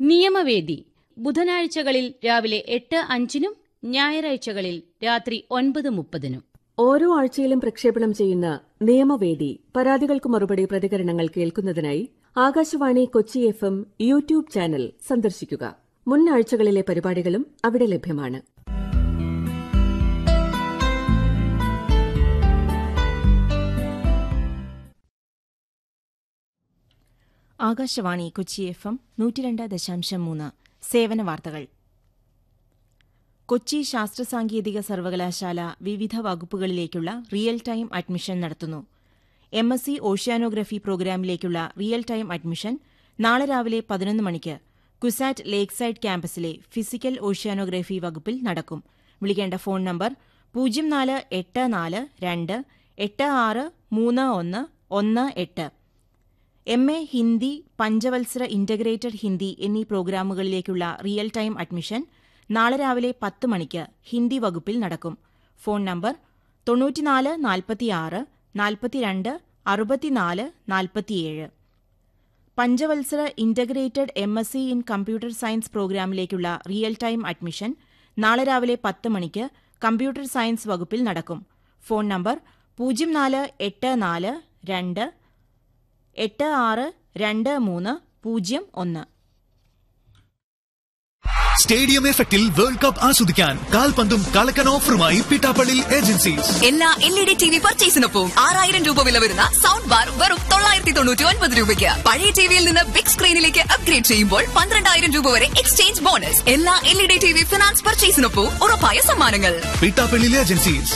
നിയമവേദി ബുധനാഴ്ചകളിൽ രാവിലെ എട്ട് അഞ്ചിനും ഞായറാഴ്ചകളിൽ രാത്രി ഒൻപത് മുപ്പതിനും ഓരോ ആഴ്ചയിലും പ്രക്ഷേപണം ചെയ്യുന്ന നിയമവേദി പരാതികൾക്ക് മറുപടി പ്രതികരണങ്ങൾ കേൾക്കുന്നതിനായി Akashvani Kochi F M YouTube channel സന്ദർശിക്കുക മുൻ ആഴ്ചകളിലെ പരിപാടികളും അവിടെ ലഭ്യമാണ് ആകാശവാണി കൊച്ചി എഫ് എം നൂറ്റിരണ്ട് ദശാംശം മൂന്ന് സേവന വാർത്തകൾ കൊച്ചി ശാസ്ത്ര സാങ്കേതിക സർവകലാശാല വിവിധ വകുപ്പുകളിലേക്കുള്ള റിയൽ ടൈം അഡ്മിഷൻ നടത്തുന്നു എം എസ് സി ഓഷ്യാനോഗ്രഫി പ്രോഗ്രാമിലേക്കുള്ള റിയൽ ടൈം അഡ്മിഷൻ നാളെ രാവിലെ പതിനൊന്ന് മണിക്ക് കുസാറ്റ് ലേക്ക് സൈഡ് ക്യാമ്പസിലെ ഫിസിക്കൽ ഓഷ്യാനോഗ്രഫി വകുപ്പിൽ നടക്കും വിളിക്കേണ്ട ഫോൺ നമ്പർ പൂജ്യം നാല് എട്ട് നാല് രണ്ട് എട്ട് ആറ് മൂന്ന് ഒന്ന് ഒന്ന് എട്ട് എം എ ഹിന്ദി പഞ്ചവത്സര ഇന്റഗ്രേറ്റഡ് ഹിന്ദി എന്നീ പ്രോഗ്രാമുകളിലേക്കുള്ള റിയൽ ടൈം അഡ്മിഷൻ നാളെ രാവിലെ പത്ത് മണിക്ക് ഹിന്ദി വകുപ്പിൽ നടക്കും ഫോൺ നമ്പർ തൊണ്ണൂറ്റിനാല് നാൽപ്പത്തിയാറ് നാൽപ്പത്തിരണ്ട് അറുപത്തിനാല് നാൽപ്പത്തിയേഴ് പഞ്ചവത്സര integrated M S C in computer science പ്രോഗ്രാമിലേക്കുള്ള റിയൽ ടൈം അഡ്മിഷൻ നാളെ രാവിലെ പത്ത് മണിക്ക് കമ്പ്യൂട്ടർ സയൻസ് വകുപ്പിൽ നടക്കും ഫോൺ നമ്പർ പൂജ്യം നാല് എട്ട് നാല് രണ്ട് എട്ട് ആറ് രണ്ട് മൂന്ന് പൂജ്യം ഒന്ന് സ്റ്റേഡിയം എഫക്റ്റിൽ വേൾഡ് കപ്പ് ആസ്വദിക്കാൻ കാൽപന്തും കളക്കൻ ഓഫറുമായി പിട്ടാപ്പള്ളി ഏജൻസീസ് എല്ലാ L E D T V പർച്ചേസിനൊപ്പം ആറായിരം രൂപ വില വരുന്ന സൗണ്ട് ബാർ വെറും തൊള്ളായിരത്തി തൊണ്ണൂറ്റി ഒൻപത് രൂപയ്ക്ക് പഴയ ടിവിയിൽ നിന്ന് ബിഗ് സ്ക്രീനിലേക്ക് അപ്ഗ്രേഡ് ചെയ്യുമ്പോൾ പന്ത്രണ്ടായിരം രൂപ വരെ എക്സ്ചേഞ്ച് ബോണസ് എല്ലാ L E D T V finance പർച്ചേസിനൊപ്പം ഉറപ്പായ സമ്മാനങ്ങൾ പിട്ടാപ്പള്ളി ഏജൻസീസ്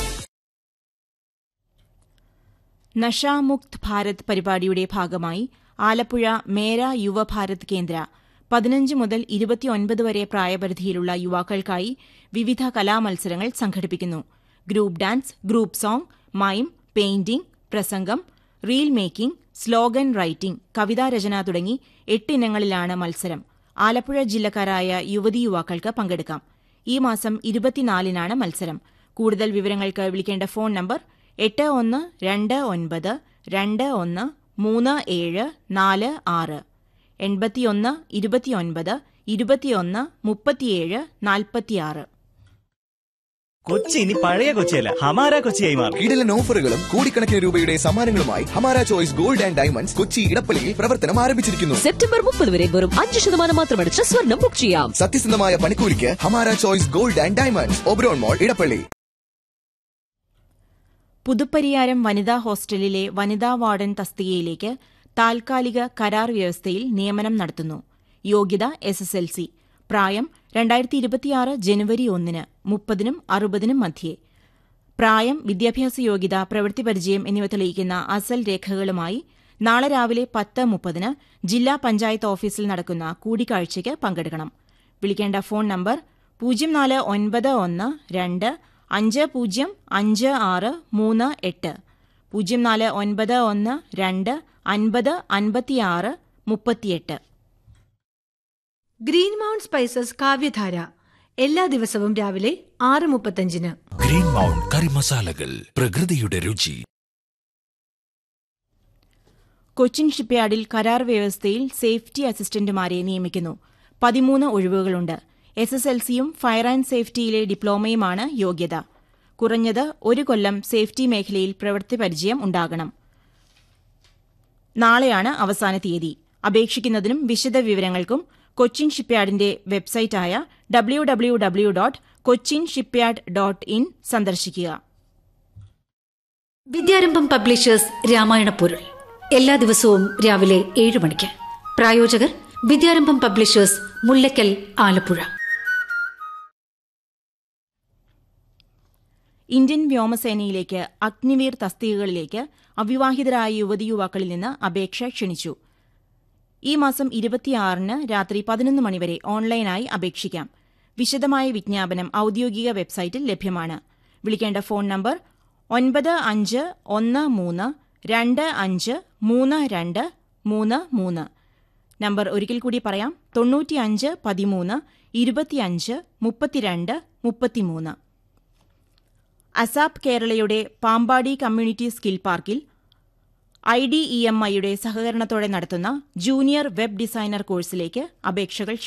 നഷാമുക്ത് ഭാരത് പരിപാടിയുടെ ഭാഗമായി ആലപ്പുഴ മേര യുവഭാരത് കേന്ദ്ര പതിനഞ്ച് മുതൽ ഇരുപത്തിയൊൻപത് വരെ പ്രായപരിധിയിലുള്ള യുവാക്കൾക്കായി വിവിധ കലാമത്സരങ്ങൾ സംഘടിപ്പിക്കുന്നു group dance group song mime painting പ്രസംഗം റീൽ മേക്കിംഗ് സ്ലോഗൻ റൈറ്റിംഗ് കവിതാരചന തുടങ്ങി എട്ടിനങ്ങളിലാണ് മത്സരം ആലപ്പുഴ ജില്ലക്കാരായ യുവതി യുവാക്കൾക്ക് പങ്കെടുക്കാം ഈ മാസം ഇരുപത്തിനാലിനാണ് മത്സരം കൂടുതൽ വിവരങ്ങൾക്ക് വിളിക്കേണ്ട ഫോൺ നമ്പർ എട്ട് ഒന്ന് രണ്ട് ഒൻപത് രണ്ട് ഒന്ന് മൂന്ന് ഏഴ് നാല് ആറ് എൺപത്തിയൊന്ന് ഇരുപത്തിയൊൻപത് ഇരുപത്തിയൊന്ന് മുപ്പത്തിയേഴ് നാൽപ്പത്തിയാറ് കൊച്ചി ഇനി പഴയ കൊച്ചിയല്ല ഹമാര കൊച്ചിയായി മാറും കിടിലൻ ഓഫറുകളും കോടിക്കണക്കിന് രൂപയുടെ സമ്മാനങ്ങളുമായി Hamara choice gold and diamonds Kochi ഇടപ്പള്ളിയിൽ പ്രവർത്തനം ആരംഭിച്ചിരിക്കുന്നു സെപ്റ്റംബർ മുപ്പത് വരെ വെറും അഞ്ച് ശതമാനം മാത്രമടിച്ച് സ്വർണം ബുക്ക് ചെയ്യാം സത്യസന്ധമായ പണിക്കൂലിക്ക് Hamara choice gold and diamonds Oberon mall Edappally Puthuppariyaram വനിതാ ഹോസ്റ്റലിലെ വനിതാ വാർഡൻ തസ്തികയിലേക്ക് താൽക്കാലിക കരാർ വ്യവസ്ഥയിൽ നിയമനം നടത്തുന്നു യോഗ്യത എസ് എസ് എൽ സി പ്രായം രണ്ടായിരത്തി ഇരുപത്തിയാറ് ജനുവരി ഒന്നിന് മുപ്പതിനും അറുപതിനും മധ്യേ പ്രായം വിദ്യാഭ്യാസ യോഗ്യത പ്രവൃത്തി പരിചയം എന്നിവ തെളിയിക്കുന്ന അസൽ രേഖകളുമായി നാളെ രാവിലെ പത്ത് മുപ്പതിന് ജില്ലാ പഞ്ചായത്ത് ഓഫീസിൽ നടക്കുന്ന കൂടിക്കാഴ്ചയ്ക്ക് പങ്കെടുക്കണം വിളിക്കേണ്ട ഫോൺ നമ്പർ പൂജ്യം നാല് ഒൻപത് ഒന്ന് രണ്ട് അഞ്ച് പൂജ്യം അഞ്ച് ആറ് മൂന്ന് എട്ട് പൂജ്യം നാല് ഒൻപത് ഒന്ന് രണ്ട് അൻപത് അൻപത്തിയാറ് മുപ്പത്തിയെട്ട് ഗ്രീൻ മൗണ്ട് സ്പൈസസ് കാവ്യധാര എല്ലാ ദിവസവും രാവിലെ ആറ് മുപ്പത്തഞ്ചിന് ഗ്രീൻ മൗണ്ട് കറി മസാലകൾ പ്രകൃതിയുടെ രുചി കൊച്ചിൻ ഷിപ്പ്യാർഡിൽ കരാർ വ്യവസ്ഥയിൽ സേഫ്റ്റി അസിസ്റ്റന്റുമാരെ നിയമിക്കുന്നു പതിമൂന്ന് ഒഴിവുകളുണ്ട് എസ് എസ് എൽ സിയും ഫയർ ആൻഡ് സേഫ്റ്റിയിലെ ഡിപ്ലോമയുമാണ് യോഗ്യത കുറഞ്ഞത് ഒരു കൊല്ലം സേഫ്റ്റി മേഖലയിൽ പ്രവൃത്തി പരിചയം ഉണ്ടാകണം നാളെയാണ് അവസാന തീയതി അപേക്ഷിക്കുന്നതിനും വിശദ വിവരങ്ങൾക്കും കൊച്ചിൻ ഷിപ്പ്യാർഡിന്റെ വെബ്സൈറ്റായ W W W dot Cochin shipyard dot in സന്ദർശിക്കുക വിദ്യാരംഭം പബ്ലിഷേഴ്സ് രാമായണ പൊരുൾ എല്ലാ ദിവസവും രാവിലെ ഏഴ് മണിക്ക് പ്രായോജകർ വിദ്യാരംഭം പബ്ലിഷേഴ്സ് മുല്ലക്കൽ ആലപ്പുഴ ഇന്ത്യൻ വ്യോമസേനയിലേക്ക് അഗ്നിവീർ തസ്തികകളിലേക്ക് അവിവാഹിതരായ യുവതി യുവാക്കളിൽ നിന്ന് അപേക്ഷ ക്ഷണിച്ചു ഈ മാസം ഇരുപത്തിയാറിന് രാത്രി പതിനൊന്ന് മണിവരെ ഓൺലൈനായി അപേക്ഷിക്കാം വിശദമായ വിജ്ഞാപനം ഔദ്യോഗിക വെബ്സൈറ്റിൽ ലഭ്യമാണ് വിളിക്കേണ്ട ഫോൺ നമ്പർ ഒൻപത് അഞ്ച് ഒന്ന് മൂന്ന് രണ്ട് അഞ്ച് മൂന്ന് രണ്ട് മൂന്ന് മൂന്ന് നമ്പർ ഒരിക്കൽ കൂടി പറയാം തൊണ്ണൂറ്റിയഞ്ച് പതിമൂന്ന് ഇരുപത്തിയഞ്ച് മുപ്പത്തിരണ്ട് മുപ്പത്തിമൂന്ന് അസാപ് കേരളയുടെ പാമ്പാടി കമ്മ്യൂണിറ്റി സ്കിൽ പാർക്കിൽ ഐ ഡി ഇ എം ഐയുടെ സഹകരണത്തോടെ നടത്തുന്ന ജൂനിയർ വെബ് ഡിസൈനർ കോഴ്സിലേക്ക് അപേക്ഷകൾ